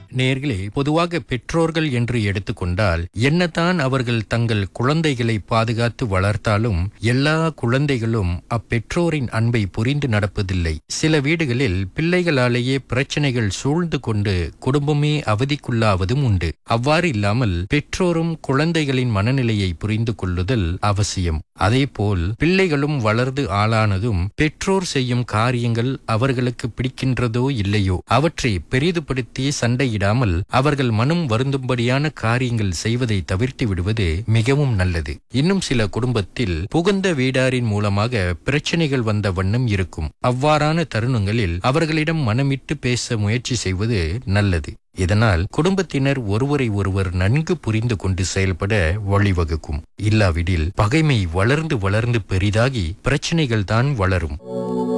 நேர்களே பொதுவாக பெற்றோர்கள் என்று எடுத்துக்கொண்டால் என்னதான் அவர்கள் தங்கள் குழந்தைகளை பாதுகாத்து வளர்த்தாலும் எல்லா குழந்தைகளும் அப்பெற்றோரின் அன்பை புரிந்து நடப்பதில்லை சில வீடுகளில் பிள்ளைகளாலேயே பிரச்சனைகள் சூழ்ந்து கொண்டு குடும்பமே அவதிக்குள்ளாவதும் உண்டு அவ்வாறு இல்லாமல் பெற்றோரும் குழந்தைகளின் மனநிலையை புரிந்து கொள்ளுதல் அவசியம் அதேபோல் பிள்ளைகளும் வளர்ந்து ஆளானதும் பெற்றோர் செய்யும் காரியங்கள் அவர்களுக்கு பிடிக்கின்றதோ இல்லையோ அவற்றை பெரிதுபடுத்தி சண்டையிடாமல் அவர்கள் மனம் வருந்தும்படியான காரியங்கள் செய்வதை தவிர்த்து விடுவது மிகவும் நல்லது இன்னும் சில குடும்பத்தில் புகுந்த வீடாரின் மூலமாக பிரச்சனைகள் வந்த வண்ணம் இருக்கும் அவ்வாறான தருணங்களில் அவர்களிடம் மனமிட்டு பேச முயற்சி செய்வது நல்லது இதனால் குடும்பத்தினர் ஒருவரை ஒருவர் நன்கு புரிந்து கொண்டு செயல்பட வழிவகுக்கும் இல்லாவிடில் பகைமை வளர்ந்து வளர்ந்து பெரிதாகி பிரச்சனைகள் தான் வளரும்